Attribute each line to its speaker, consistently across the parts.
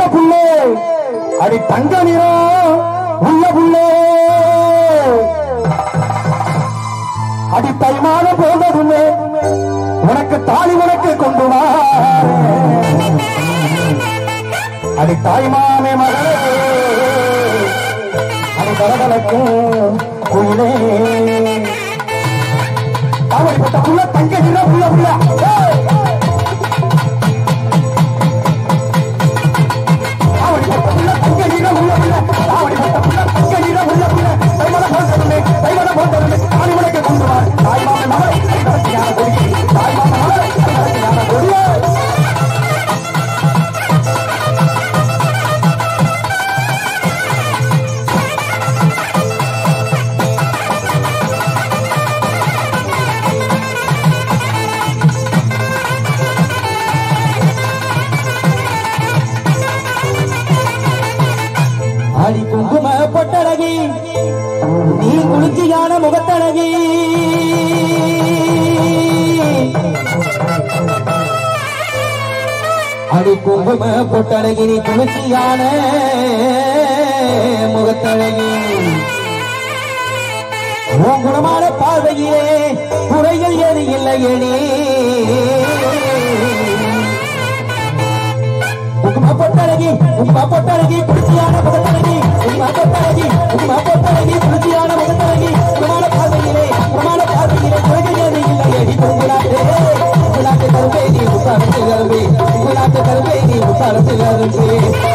Speaker 1: புள்ளே அடி தங்க நிறம் உள்ள புள்ளே அடி தைமான போவதுமே உனக்கு தாலி உனக்கு கொண்டு வா அடி தாய்மாமே மகளே அடி கலகலக்கும் குயிலே அவடிப்பட்ட புள்ள தங்க நிற புள்ள புள்ள ஏய்! அவடிப்பட்ட புள்ள தங்க நிற புள்ள புள்ள அவடிப்பட்ட புள்ள தங்க நிற புள்ள புள்ள தைமன போட்டதுமே தைமன போட்டதுமே தாலி உனக்கு கொண்டு வா தாய்மாமே மகளே அடி கலக்கியான கொடி தாய்மாமே மகளே அடி கலக்கியான கொடியே
Speaker 2: அடி குங்கும பொட்டழகி நீ குளிர்ச்சியான முகத்தழகி அடி குங்கும பொட்டழகி நீ குளிர்ச்சியான முகத்தழகி உன் குணமான பார்வையிலே குறைகள் எது இல்லையடி உமா பொட்டழகி உமா பொட்டழகி குளிர்ச்சியான முகத்தழகி உமா பொட்டழகி உமா பொட்டழகி குளிர்ச்சியான முகத்தழகி பிரமாண பார்வையிலே பிரமாண பார்வையிலே குறைகிறது இல்லை அடி குங்குலாட்டே குங்குலாட்டு கரும்பே நீ உத்தாரத்து கரும்பே குங்குலாட்டு கரும்பே நீ உத்தாரத்து கரும்பே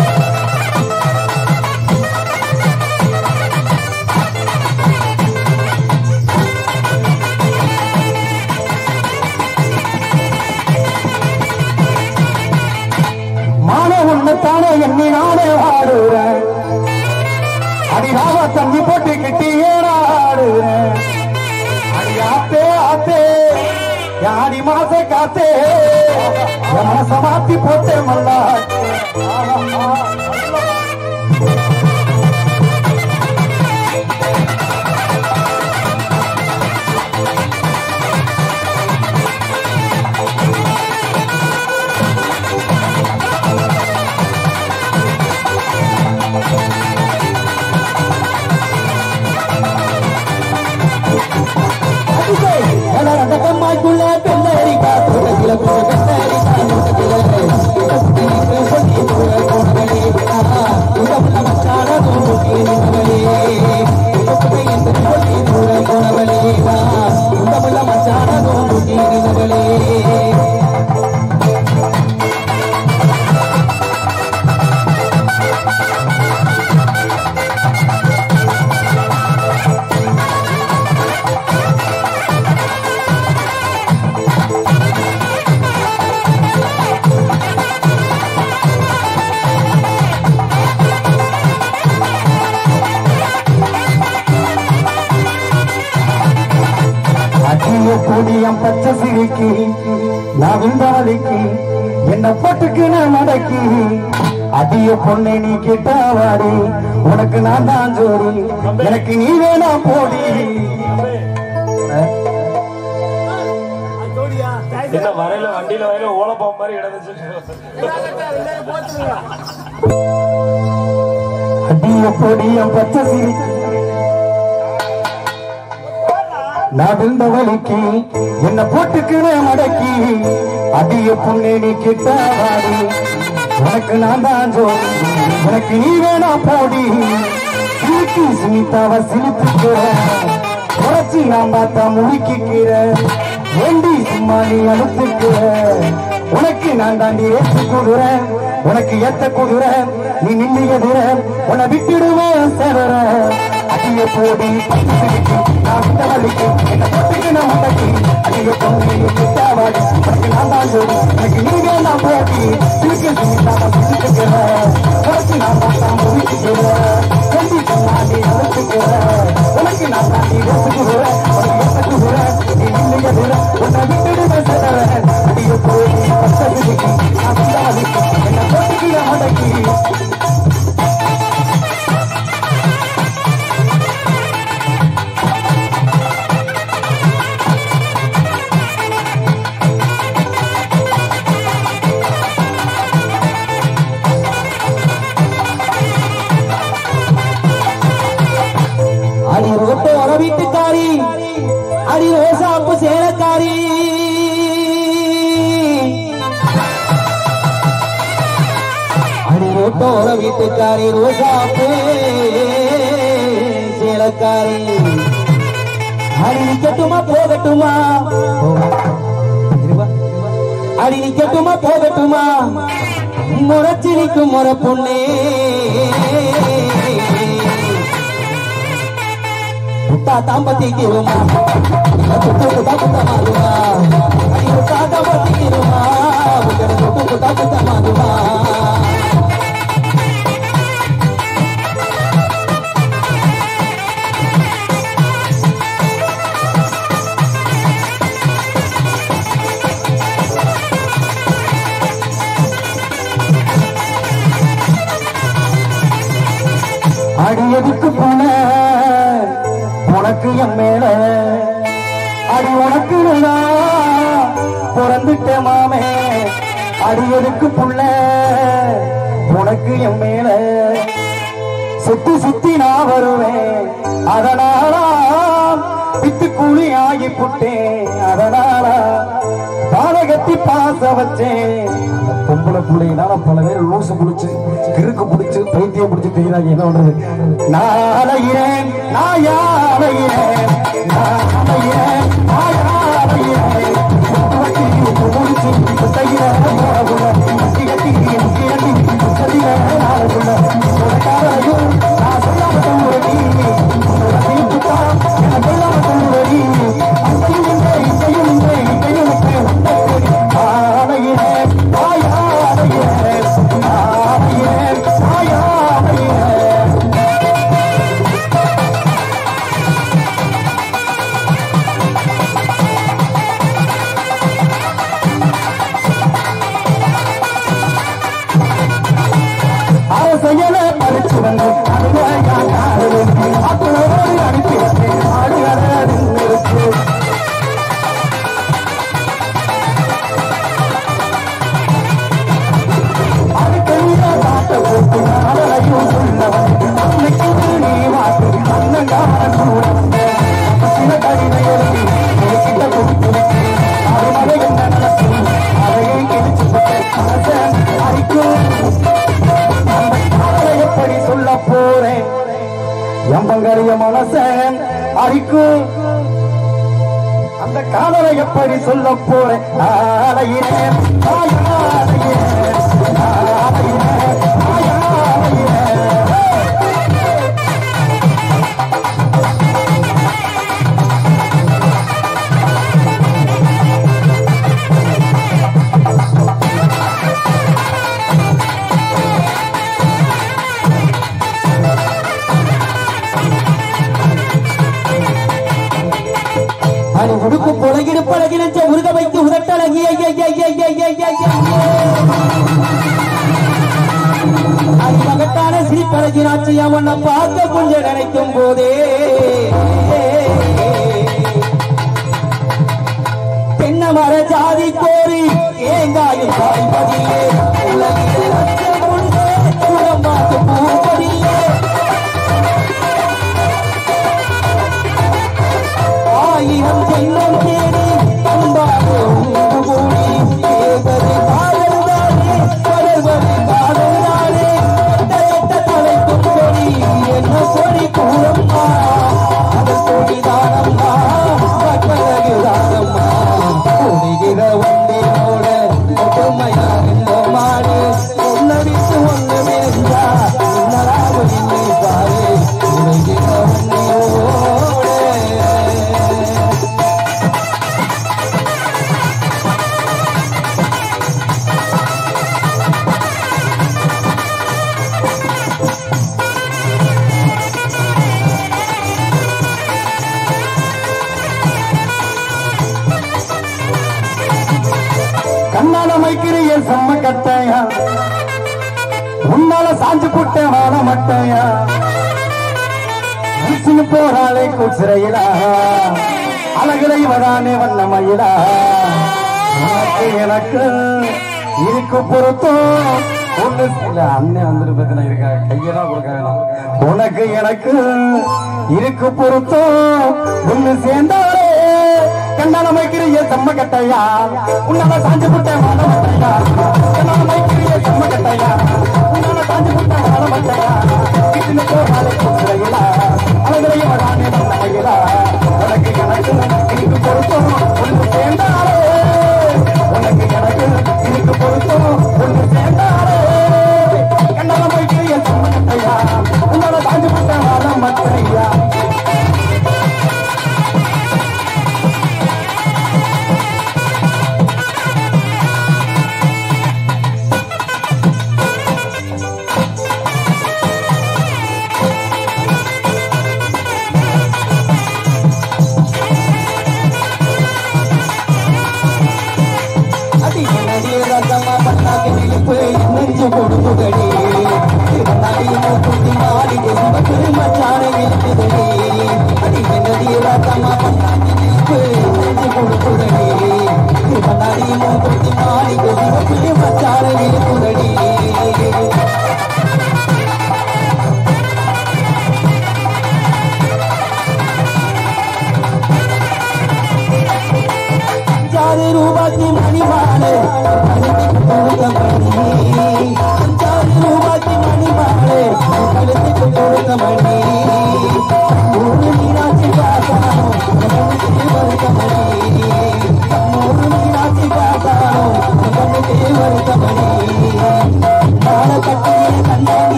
Speaker 1: மான உன்னைத்தானே எண்ணி நானே ஆடுறேன் அடிராவ தண்ணி போட்டு கிட்டி ஏறாடுறேன் அடி ஆத்தே ஆத்தே யாடி மாச காத்தே என் மனச மாத்தி போட்டே மல்லா
Speaker 2: கம்மாய்க்குள்ள பெண்ணரிக்கா தோட்டத்தில போக கண்ணரிக்கா
Speaker 1: அடிய கொடியம் பச்சை சிரிக்கி நான் விந்தவழிக்கு என்ன போட்டுக்கு நான் மடக்கி அடிய பொண்ணை நீ கிட்டாவாடி உனக்கு நான் தான் ஜோடி எனக்கு நீ வேணா போடி
Speaker 3: என்ன வரையில வண்டியில வரையில ஓலப்பாம் மாதிரி கிடந்துச்சு
Speaker 1: அடிய பொடியம் பச்சை சிரிக்கி நான் விந்தவழிக்கு என்ன போட்டுக்கு நான் மடக்கி அடிய பொண்ணை நீ கிட்டாவாடி உனக்கு நான் தான் ஜோடி உனக்கு நீ வேணா போடி சிரிக்கி சுனிதாவ சிரிப்புக்கிற குறைச்சி நான் பார்த்தா முழிக்கிக்கிற ஏண்டி சும்மா நீ அனுப்புக்கிற உனக்கு நான் தாண்டி ஏற்று குடுறேன் உனக்கு ஏத்த குடுற நீ நின்று எதிர உன்னை விட்டுடுவேன் சேவர அடிய போடி பத்து சிரிக்கு நான் விட்ட வலிக்கு என்ன பத்துக்கு நான் முட்டக்கி அடிய பொண்ணு கிட்டாவாடி உனக்கு நான் தான் ஜோடி எனக்கு நீ வேணா போடி சிரிக்க சுனிதாவ சிரிப்புக்கிற குறைச்சி நான் பார்த்தா முழிக்கிக்கிற ஏண்டி சும்மா நீ அனுப்புக்கிற உனக்கு நான் தாண்டி ஏற்று குடுற உனக்கு ஏத்த குடுற நீ நின்று எதிர உன்னை விட்டுடுவேன் சேவர அடிய போடி பத்து சிரிக்கு நான் விட்ட வலிக்கு என்ன பத்துக்கு நான் முட்டக்கி
Speaker 2: அடி ரோட்டோர வீட்டுக்காரி ரோசாப்பே சேலக்காரி அடி நிக்கட்டுமா போகட்டுமா இருவா. அடி நிக்கட்டுமா போகட்டுமா முறைச்சி நிற்கும் முறை பொண்ணே புத்தா தாம்பத்தி திருமா புத்தா புத்தா புத்தா மாறுமா அடி புத்தா தாம்பத்தி திருமா புத்தா புத்தா புத்தா மாறுமா
Speaker 1: அடியதுக்கு போன உனக்கு என் மேல அடி உனக்கு நான் பிறந்துட்ட மாமே அடியதுக்கு புள்ள உனக்கு என் மேல சுத்தி சுத்தி நான் வருவேன் அதனாலா விட்டு கூலி ஆகி புட்டேன் அதனாலா பாதகத்தி பாச வச்சேன் பொம்பளை பிள்ளைனால பல பேர் லூசு பிடிச்சு கிறுக்கு பிடிச்சு பைத்தியம் பிடிச்சு தெரியுறாங்க என்ன பண்றது நான் அலைகிறேன் நான் யாழைகிறேன் நான் அலைகிறேன் நான் யாழைகிறேன் அரசையல பறிச்சு வந்து அத்தோடு அனுப்பி வச்சேன் ஆடுகளை நிறுத்து அதுக்கெல்ல காட்ட போட்டு நாளையும் சொல்லவன் அன்னைக்கு நீ வாட்டு அண்ணங்கார கூட சில கடிதை எழுதி கிட்ட கொடுத்து அது மலை என்ன நடக்கும் அதையே கிழிச்சு அரசன் அடிக்கும் அதை எப்படி சொல்ல போறேன் எம்பங்கரிய மனசன் அரிக்கும் அந்த காதலை எப்படி சொல்ல போறேன் ஆலையினேன் ஆயாலையினேன் ஆலையினேன் ஆயாலையினேன்
Speaker 2: அடி உடுக்கு புலகிடு பழகி நெஞ்ச உருக வைத்து உதட்டழகி ஐய, ஐய, ஐய, ஐய, ஐய, ஐய, ஐய. அடி மகத்தான சிரிப்பழகி நாச்சியா உன்னை பார்க்க கொஞ்சம் நினைக்கும் போதே தென்ன மர ஜாதி கோரி ஏங்காயும் காய்பதியே உலகில் அச்சம் உண்டு, குளமாக்கு பூப்பதில்லை ஆயிரம் ஜென்மம் தேடி அன்பாக உண்டு கூடி ஏவது காதல்தானே தொடர்வது காதல்தானே எட்ட எட்ட தலைக்கும் கொடி என்ன கொடி கூறம்மா அது கொடி தானம்மா பக்கழகு தானம்மா குடிகிற வண்டியோட ஒற்றுமையாக மாடு ஒன்ன விட்டு ஒன்று வேண்டா இன்னராக நின்று பாரு குடிகிற வண்டியோட
Speaker 1: கண்ணால மைக்கிறிய செம்ம கட்டையா உன்னால சாஞ்சு புட்ட வாழ மட்டையா வீசுன்னு போறாளே குச்சிரையிலா அழகுல இவதானே வண்ண மயிலா உனக்கு எனக்கு இருக்கு பொருத்தம் ஒண்ணு இல்ல அண்ணன் வந்துருப்பதுல இருக்கா கையெல்லாம் கொடுக்க வேணாம் உனக்கு எனக்கு இருக்கு பொருத்தம் ஒண்ணு சேர்ந்தாலே கண்ணால மைக்கிறிய செம்ம கட்டையா உன்னால சாஞ்சு புட்ட வாழ மட்டையா கண்ணால மைக்கிறிய செம்ம கட்டையா உன்னால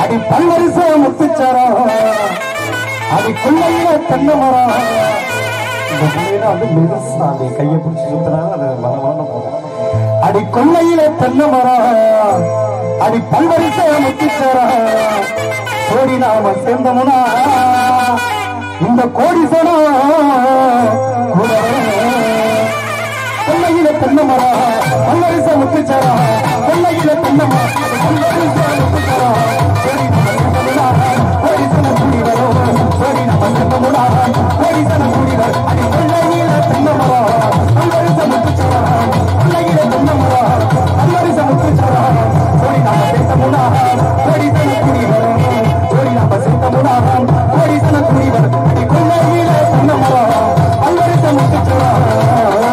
Speaker 1: அடி பல்வரிச முத்துச்சாரம் அடி கொள்ளையில தென்னை மரம் இந்த பிள்ளையில வந்து மெதுசா அது கையை பிடிச்சி சுத்தினாலும் அது மன மனம் போகும் அடி கொள்ளையில தென்னை மரம் அடி பல்வரிச முத்துச்சாரம் கோடி நாம சேர்ந்தமுனா இந்த கோடி சனம் கூட கொள்ளையில தென்னை மரம் பல்லரிச முத்துச்சாரம் கொள்ளையில தென்னை மரம் பல்லரிச முத்துச்சாரம் சரி கோடிசன கூடி வரும் சரி நம்ம செந்தமுடா கோடிசன கூடி வரும் அடி கொள்ளையில தென்னை மரம் பல்லரிச முத்துச்சாரம் கொள்ளையில தென்னை மரம் பல்லரிச முத்துச்சாரம் சரி நம்ம செந்தமுடா கோடிசன கூடி வரும் சரி நம்ம செந்தமுடா கோடிசன கூடி வரும் அடி கொள்ளையில தென்னை மரம் பல்லரிச முத்துச்சாரம்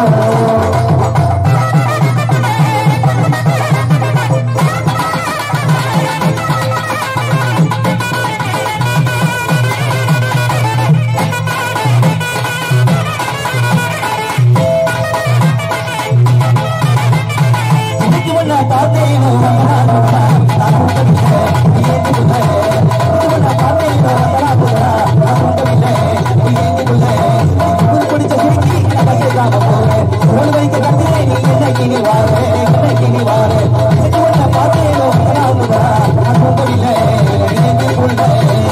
Speaker 2: இன்னைக்கு ஒண்ணா பார்த்தேன் நான் கூட்டமில்லை ஏங்குதுல இன்னைக்கு ஒண்ணா பார்த்தேன் நான் கூட்டமில்லை ஏங்குதுல புது பிடிச்ச சுருக்கி நம்ம கேட்காம போறேன் ஒரு வைக்க கத்திரே நீ என்னைக்கு நீ வாரு என்னைக்கு நீ வாரு இன்னைக்கு ஒண்ணா பார்த்தேன் நான் கூட்டமில்லை ஏங்குதுல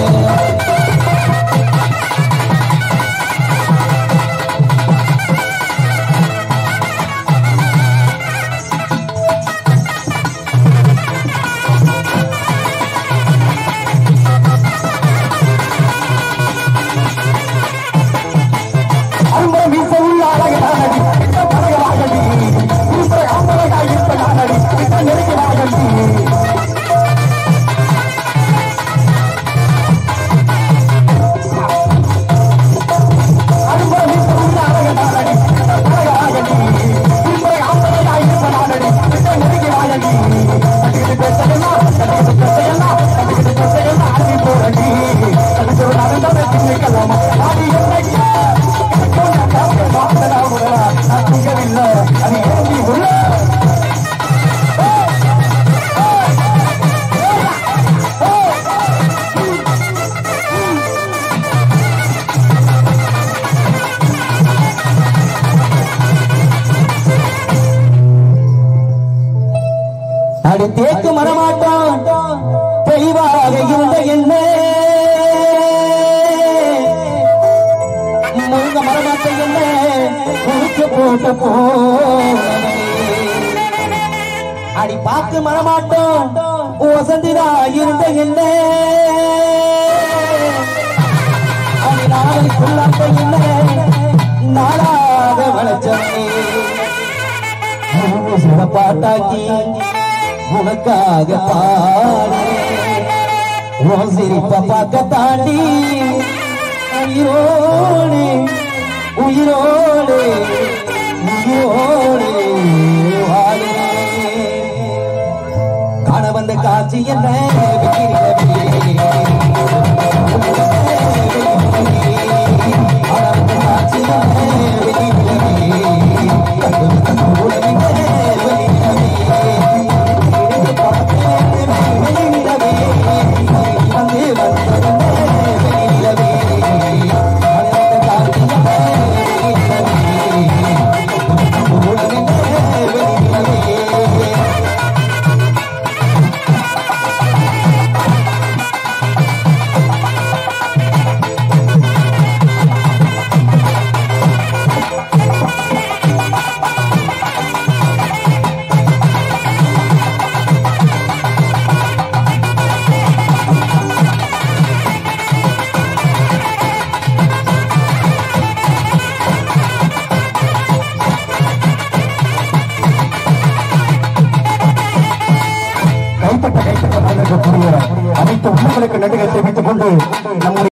Speaker 1: அன்ப வீச உள்ள அழகானடி கிட்ட பழகாகடி இருப்ப ஆம்பளையா இருப்ப நானடி கிட்ட நெருங்கினாகடி அன்ப வீச உள்ள அழகானடி கிட்ட பழகாகடி இருப்ப ஆம்பளையா இருப்ப நானடி கிட்ட நெருங்கினாகடி கட்டிக்கிட்டு பேசலாம் கட்டிக்கிட்டு பேசலாம் கட்டிக்கிட்டு பேசலாம் ஆடி போறடி கட்டிக்கிட்டு ஒரு நடந்ததை திணிக்கலாமா ஆடி என்னைக்கு அது ஏந்தி உள்ள
Speaker 2: அடி தேக்கு மரமாட்டான் தெளிவாக இருந்த என்ன முருங்க மரமாட்ட என்ன குறுக்க போட்டு போ அடி பாக்கு மரமாட்டோம் வசந்திதா இருந்த என்ன அடி நாளை புல்லாட்ட என்ன நாளாக வளர்ச்சே பாட்டாக்கி உனக்காக பாடு உன் சிரிப்ப பார்க்க தாண்டி உயிரோடு உயிரோடு உயிரோடு வாழுறேன். காண வந்த காட்சி என்ன விக்கிறீங்க காண வந்த காட்சி என்ன
Speaker 1: கைப்பட்ட கைப்பட்ட இருக்கக்கூடிய அனைத்து உள்ளங்களுக்கு நடுகள் தெரிவித்துக் கொண்டு நம்முடைய